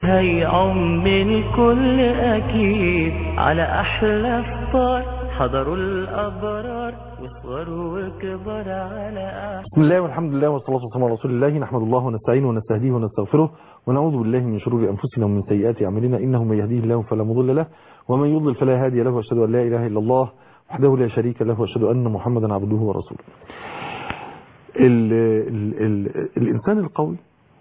هيعم الكل أكيد على أحلى فطار حضروا الأبرار وصغروا وكبر على أحلى بسم الله والحمد لله والصلاة والسلام على رسول الله نحمد الله ونستعينه ونستهديه ونستغفره ونعوذ بالله من شرور أنفسنا ومن سيئات أعمالنا إنه من يهديه الله فلا مضل له ومن يضلل فلا هادي له وأشهد أن لا إله إلا الله وحده لا شريك له وأشهد أن محمدا عبده ورسوله ال ال ال الإنسان القوي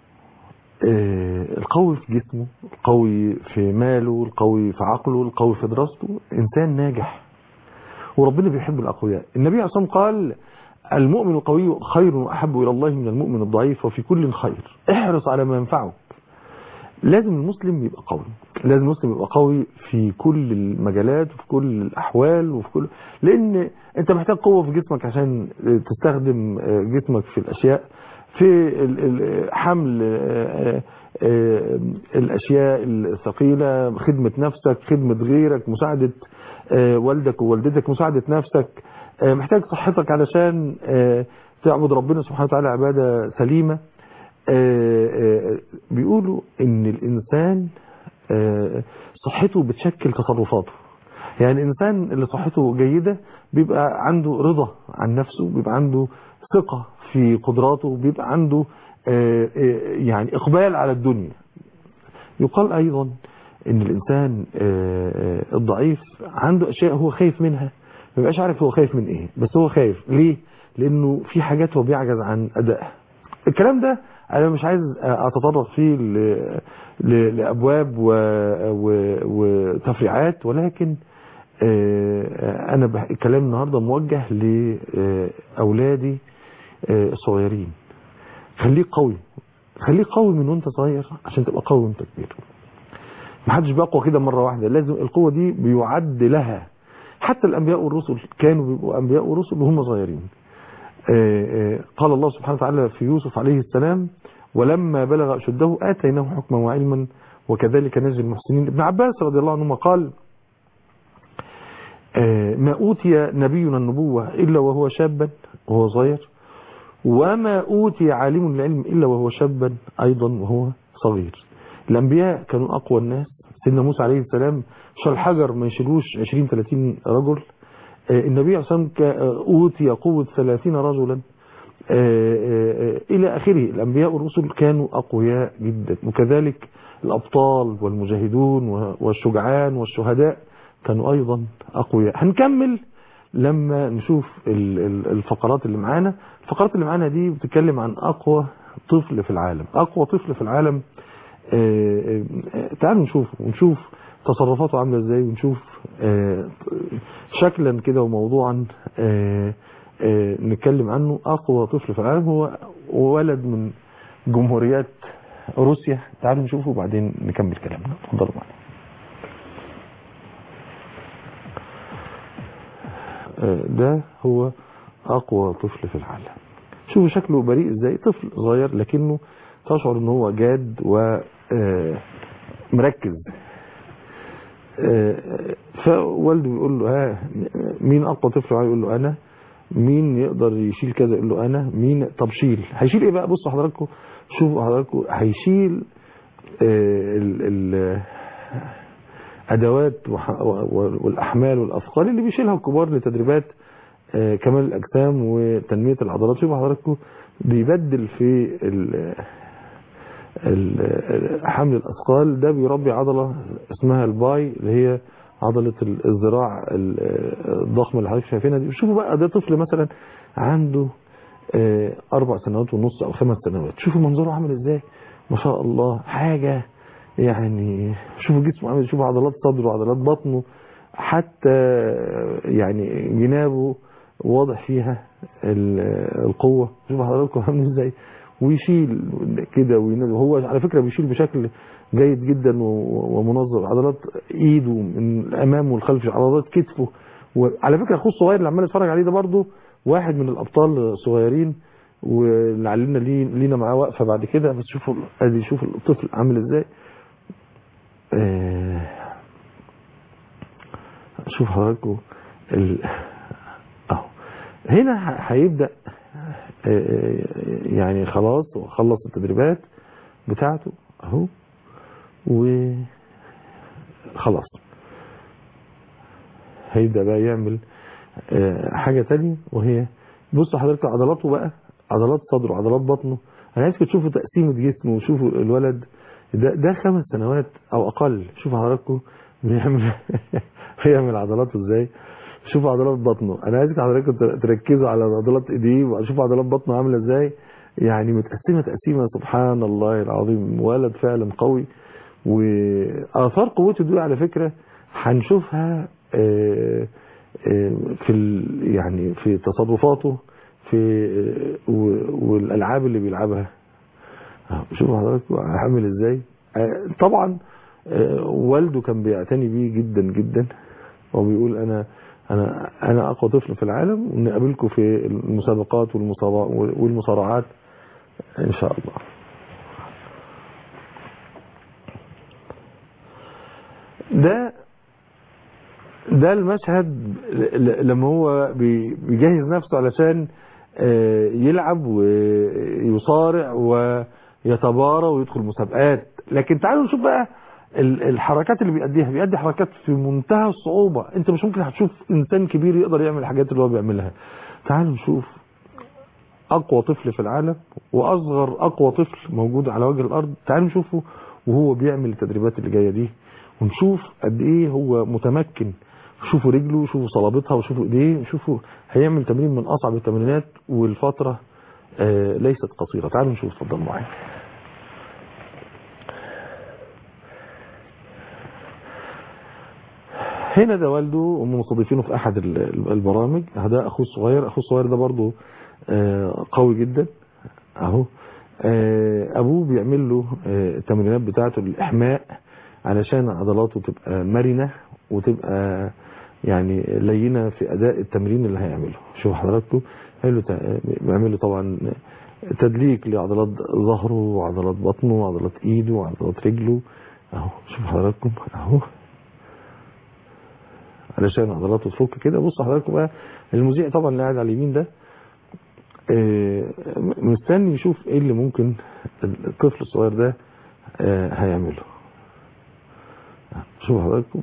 آه، القوي في جسمه القوي في ماله القوي في عقله القوي في دراسته إنسان ناجح وربنا بيحب الأقوياء النبي عليه الصلاة والسلام قال المؤمن القوي خير وأحب إلى الله من المؤمن الضعيف وفي كل خير احرص على ما ينفعك لازم المسلم يبقى قوي لازم المسلم يبقى قوي في كل المجالات وفي كل الأحوال وفي كل لأن أنت محتاج قوة في جسمك عشان تستخدم جسمك في الأشياء في ال- ال- حمل آه، آه، الأشياء الثقيلة خدمة نفسك خدمة غيرك مساعدة آه، والدك ووالدتك مساعدة نفسك آه، محتاج صحتك علشان آه، تعبد ربنا سبحانه وتعالى عبادة سليمة آه، آه، بيقولوا ان الانسان آه، صحته بتشكل تصرفاته يعني الانسان اللي صحته جيدة بيبقى عنده رضا عن نفسه بيبقى عنده ثقة في قدراته بيبقى عنده آه، آه، يعني اقبال على الدنيا يقال ايضا ان الانسان آه، آه، الضعيف عنده اشياء هو خايف منها ما بيبقاش عارف هو خايف من ايه بس هو خايف ليه لانه في حاجات هو بيعجز عن ادائها الكلام ده انا مش عايز اتطرق فيه ل- ل- لابواب و- و- وتفريعات ولكن آه، انا بح- الكلام النهارده موجه لاولادي الصغيرين خليك قوي خليك قوي من وانت صغير عشان تبقى قوي وانت كبير محدش بيقوى كده مرة واحدة لازم القوة دي بيعد لها حتى الأنبياء والرسل كانوا بيبقوا أنبياء ورسل وهم صغيرين آه، آه، قال الله سبحانه وتعالى في يوسف عليه السلام ولما بلغ أشده آتيناه حكما وعلما وكذلك نجزي المحسنين ابن عباس رضي الله عنهما قال آه، ما أوتي نبينا النبوة إلا وهو شابا وهو صغير وما أوتي عالم العلم إلا وهو شابا أيضا وهو صغير الأنبياء كانوا أقوى الناس سيدنا موسى عليه السلام شال حجر ما يشيلوش 20 30 رجل آه، النبي عليه الصلاة والسلام كا- آه، أوتي قوة 30 رجلا آه، آه، آه، إلى آخره الأنبياء والرسل كانوا أقوياء جدا وكذلك الأبطال والمجاهدون والشجعان والشهداء كانوا أيضا أقوياء هنكمل لما نشوف ال- ال- الفقرات اللي معانا الفقرات اللي معانا دي بتتكلم عن أقوى طفل في العالم أقوى طفل في العالم آه، آه، تعالوا نشوف ونشوف تصرفاته عاملة ازاي ونشوف آه، شكلا كده وموضوعا آه، آه، نتكلم عنه أقوى طفل في العالم هو ولد من جمهوريات روسيا تعالوا نشوفه وبعدين نكمل كلامنا اتفضلوا معايا آه، ده هو أقوى طفل في العالم شوفوا شكله بريء ازاي طفل صغير لكنه تشعر ان هو جاد ومركز فوالده بيقول له ها مين اقوى طفل معاه يقول له انا مين يقدر يشيل كذا يقول له انا مين طب شيل هيشيل ايه بقى بصوا حضراتكم شوفوا حضراتكم هيشيل آه، ال ال ادوات وح- و- والاحمال والاثقال اللي بيشيلها الكبار لتدريبات آه، كمال الاجسام وتنميه العضلات شوفوا حضراتكم بيبدل في ال- ال- حمل الاثقال ده بيربي عضله اسمها الباي اللي هي عضله ال- الذراع ال- الضخمه اللي حضرتك شايفينها دي شوفوا بقى ده طفل مثلا عنده آه، اربع سنوات ونص او خمس سنوات شوفوا منظره عامل ازاي ما شاء الله حاجه يعني شوفوا جسمه عامل شوفوا عضلات صدره وعضلات بطنه حتى يعني جنابه واضح فيها ال- القوة شوفوا حضراتكم عامل ازاي ويشيل كده وينزل هو على فكرة بيشيل بشكل جيد جدا و- ومنظم عضلات ايده من الامام والخلف عضلات كتفه وعلى فكرة اخوه الصغير اللي عمال اتفرج عليه ده برضه واحد من الابطال الصغيرين ولعلنا لي- لينا معاه وقفه بعد كده بس شوفوا ادي شوف الطفل عامل ازاي آه، شوف حضراتكم ال... اهو هنا ه- هيبدا آه، يعني خلاص وخلص التدريبات بتاعته اهو و خلاص هيبدأ بقى يعمل آه، حاجة تانية وهي بصوا حضرتك عضلاته بقى عضلات صدره عضلات بطنه انا عايزكم تشوفوا تقسيمة جسمه وشوفوا الولد ده, ده خمس سنوات او اقل شوفوا حضراتكم بيعمل بيعمل عضلاته ازاي شوفوا عضلات بطنه انا عايزك حضراتكم تركزوا على عضلات ايديه وشوفوا عضلات بطنه عامله ازاي يعني متقسمه تقسيمه سبحان الله العظيم ولد فعلا قوي واثار قوته دي على فكره هنشوفها آه، آه، في ال- يعني في تصرفاته في آه، و- والالعاب اللي بيلعبها أهو، شوفوا حضراتكم عامل ازاي آه، طبعا آه، والده كان بيعتني بيه جدا جدا وبيقول انا انا انا اقوى طفل في العالم ونقابلكم في المسابقات والمصارع- والمصارعات ان شاء الله ده ده المشهد ل- لما هو بي- بيجهز نفسه علشان آه، يلعب ويصارع ويتبارى ويدخل مسابقات لكن تعالوا نشوف بقى ال- الحركات اللي بيأديها بيأدي حركات في منتهى الصعوبة انت مش ممكن هتشوف انسان كبير يقدر يعمل الحاجات اللي هو بيعملها تعالوا نشوف اقوى طفل في العالم واصغر اقوى طفل موجود على وجه الارض تعالوا نشوفه وهو بيعمل التدريبات اللي جايه دي ونشوف قد ايه هو متمكن شوفوا رجله شوفوا صلابتها وشوفوا ايديه شوفوا هيعمل تمرين من اصعب التمرينات والفتره آه ليست قصيره تعالوا نشوف اتفضل معايا هنا ده والده هم مستضيفينه في احد ال- ال- البرامج ده اخوه الصغير اخوه الصغير ده برضه آه، قوي جدا اهو آه، ابوه بيعمل له آه، التمرينات بتاعته الاحماء علشان عضلاته تبقى مرنه وتبقى يعني لينه في اداء التمرين اللي هيعمله شوف حضراتكم بيعمل له بيعمل له طبعا تدليك لعضلات ظهره وعضلات بطنه وعضلات ايده وعضلات رجله اهو شوف حضراتكم اهو علشان عضلاته تفك كده بص حضراتكم بقى المذيع طبعا اللي قاعد على اليمين ده آه، مستني يشوف ايه اللي ممكن الطفل الصغير ده آه، هيعمله شوف حضراتكم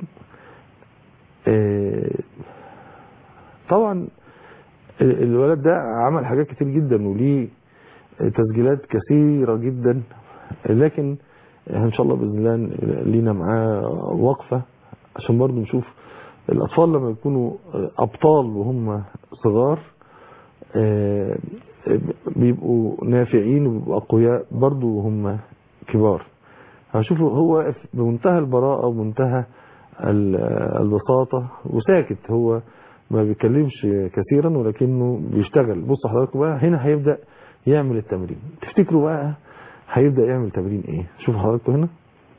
آه، طبعا ال- الولد ده عمل حاجات كتير جدا وليه تسجيلات كثيرة جدا لكن ان شاء الله باذن الله لينا معاه وقفة عشان برضو نشوف الاطفال لما يكونوا ابطال وهم صغار آه، بيبقوا نافعين وبيبقوا اقوياء برضو وهم كبار هشوفوا هو واقف بمنتهى البراءة ومنتهى ال- البساطة وساكت هو ما بيتكلمش كثيرا ولكنه بيشتغل بص حضراتكم بقى هنا هيبدأ يعمل التمرين تفتكروا بقى هيبدأ يعمل تمرين ايه شوفوا حضراتكم هنا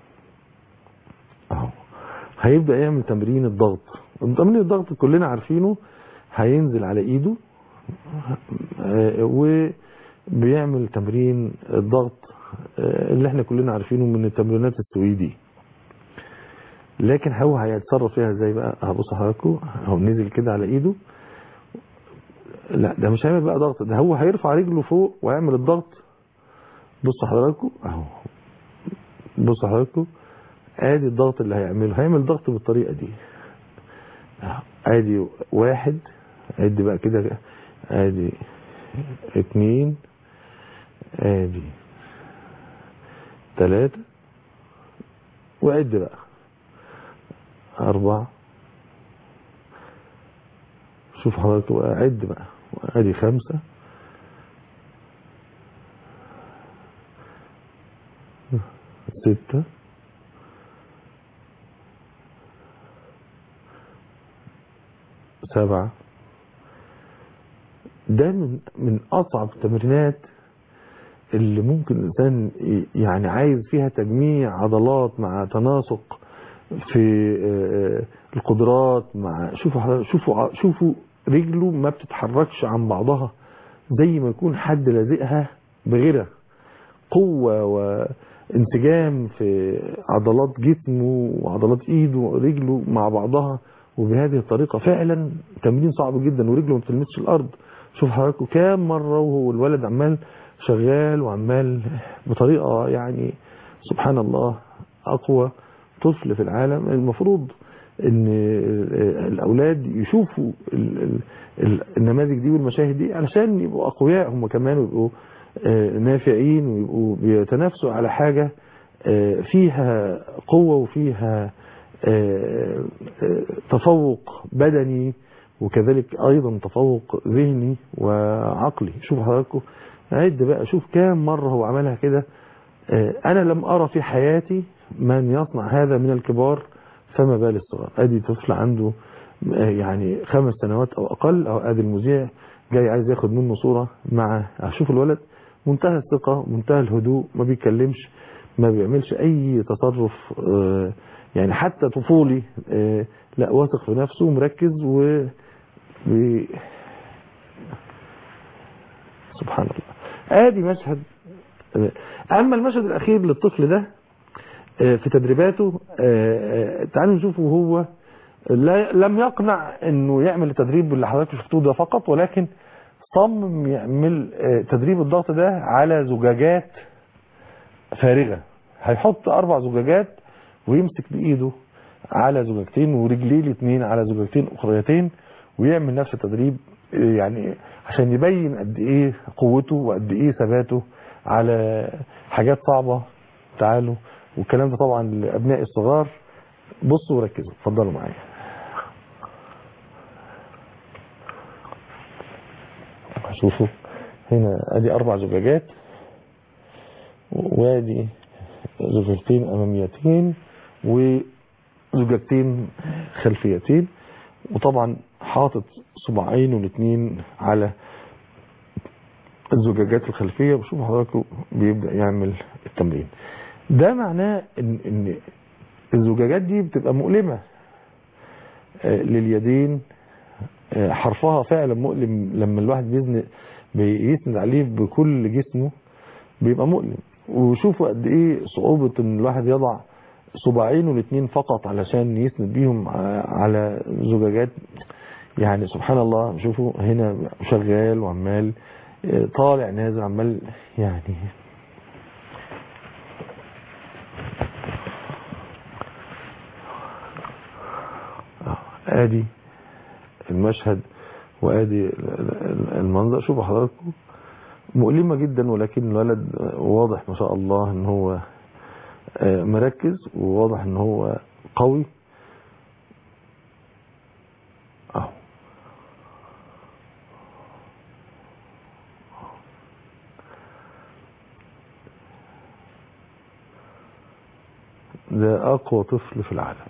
اهو هيبدأ يعمل تمرين الضغط تمرين الضغط كلنا عارفينه هينزل على ايده آه، وبيعمل تمرين الضغط آه، اللي احنا كلنا عارفينه من التمرينات السويدي لكن هو هيتصرف فيها ازاي بقى هبص حضراتكم هو نزل كده على ايده لا ده مش هيعمل بقى ضغط ده هو هيرفع رجله فوق ويعمل الضغط بص حضراتكم اهو بص حضراتكم ادي الضغط اللي هيعمله هيعمل ضغط بالطريقه دي أهو. ادي واحد ادي بقى كده ادي اتنين ادي تلاتة وعد بقى أربعة شوف حضرتك بقى عد بقى ادي خمسة ستة سبعة ده من من أصعب التمرينات اللي ممكن الإنسان ي- يعني عايز فيها تجميع عضلات مع تناسق في آه، القدرات مع شوفوا حضرتك- شوفوا ع- شوفوا رجله ما بتتحركش عن بعضها زي ما يكون حد لازقها بغيرها قوة وانسجام في عضلات جسمه وعضلات ايده ورجله مع بعضها وبهذه الطريقة فعلا تمرين صعب جدا ورجله ما بتلمسش الارض شوف حضراتكم كام مرة وهو الولد عمال شغال وعمال بطريقة يعني سبحان الله اقوى طفل في العالم المفروض ان الاولاد يشوفوا ال- ال- ال- النماذج دي والمشاهد دي علشان يبقوا اقوياء هم كمان ويبقوا آه، نافعين ويبقوا بيتنافسوا على حاجة آه، فيها قوة وفيها آه، آه، تفوق بدني وكذلك ايضا تفوق ذهني وعقلي شوف حضراتكم عد بقى شوف كام مرة هو عملها كده آه، انا لم ارى في حياتي من يصنع هذا من الكبار فما بال الصغار ادي طفل عنده آه، يعني خمس سنوات او اقل او ادي المذيع جاي عايز ياخد منه صورة مع شوف الولد منتهى الثقة منتهى الهدوء ما بيتكلمش ما بيعملش اي تصرف آه، يعني حتى طفولي آه، لا واثق في نفسه ومركز و و- سبحان الله ادي مشهد اما المشهد الاخير للطفل ده آه، في تدريباته آه، آه، تعالوا نشوفه هو لا لم يقنع انه يعمل التدريب اللي حضرتك شفتوه ده فقط ولكن صمم يعمل آه، تدريب الضغط ده على زجاجات فارغة هيحط اربع زجاجات ويمسك بايده على زجاجتين ورجليه الاثنين على زجاجتين اخريتين ويعمل نفس التدريب آه، يعني عشان يبين قد ايه قوته وقد ايه ثباته على حاجات صعبة تعالوا والكلام ده طبعا لابناء الصغار بصوا وركزوا اتفضلوا معايا شوفوا هنا ادي اربع زجاجات وادي زجاجتين اماميتين وزجاجتين خلفيتين وطبعا حاطط صباعين والاثنين على الزجاجات الخلفية وشوف حضراتكم بيبدأ يعمل التمرين ده معناه ان, إن الزجاجات دي بتبقى مؤلمة آه، لليدين آه، حرفها فعلا مؤلم لما الواحد بيزنق بيسند عليه بكل جسمه بيبقى مؤلم وشوفوا قد ايه صعوبة ان الواحد يضع صباعينه الاثنين فقط علشان يسند بيهم ع- على زجاجات يعني سبحان الله شوفوا هنا شغال وعمال آه، طالع نازل عمال يعني ادي المشهد وادي المنظر شوفوا حضراتكم مؤلمة جدا ولكن الولد واضح ما شاء الله ان هو آه، مركز وواضح ان هو قوي اهو ده اقوى طفل في العالم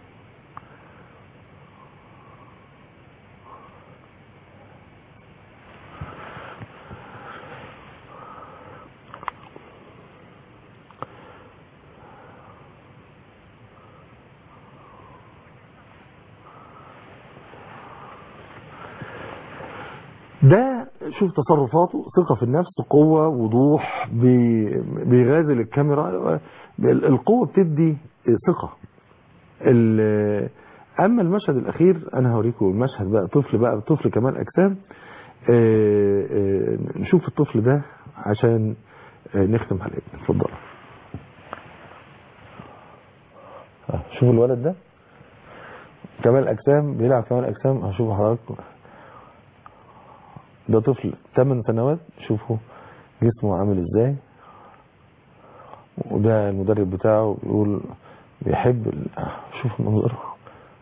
ده شوف تصرفاته ثقة في النفس قوة وضوح بي- بيغازل الكاميرا القوة بتدي ثقة ال- اما المشهد الاخير انا هوريكم المشهد بقى طفل بقى طفل كمال اجسام آه، آه، نشوف الطفل ده عشان آه، نختم عليه اتفضل آه، شوفوا الولد ده كمال اجسام بيلعب كمال اجسام هشوف حضراتكم ده طفل 8 سنوات شوفوا جسمه عامل ازاي وده المدرب بتاعه بيقول بيحب ال... شوف منظره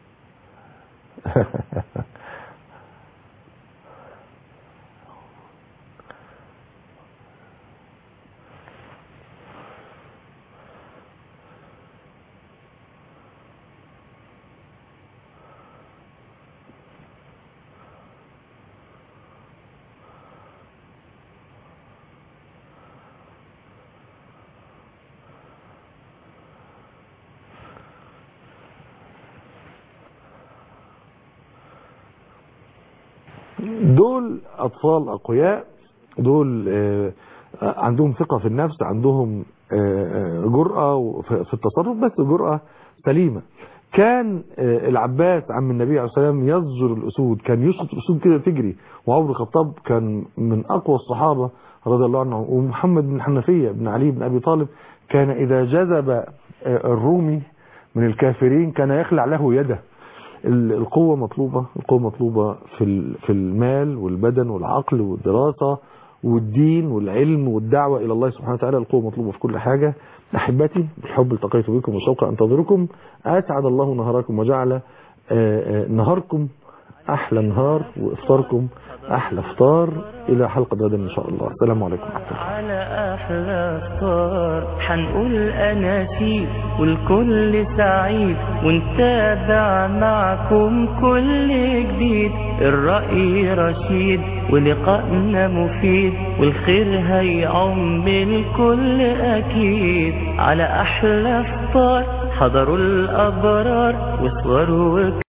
دول اطفال اقوياء دول آه، عندهم ثقة في النفس عندهم آه، آه، جرأة في في التصرف بس جرأة سليمة كان آه، العباس عم النبي عليه الصلاة والسلام يزجر الأسود كان يسقط الأسود كده تجري وعمر بن الخطاب كان من أقوى الصحابة رضي الله عنه ومحمد بن حنفية بن علي بن أبي طالب كان إذا جذب الرومي من الكافرين كان يخلع له يده القوة مطلوبة القوة مطلوبة في في المال والبدن والعقل والدراسة والدين والعلم والدعوة إلى الله سبحانه وتعالى القوة مطلوبة في كل حاجة أحبتي بالحب التقيت بكم وشوق أنتظركم أسعد الله نهاركم وجعل نهاركم أحلى نهار وإفطاركم أحلى إفطار إلى حلقة غدا إن شاء الله السلام عليكم ورحمة الله على أحلى إفطار حنقول أناشيد والكل سعيد ونتابع معكم كل جديد الرأي رشيد ولقائنا مفيد والخير هيعم الكل أكيد على أحلى إفطار حضروا الأبرار وصوروا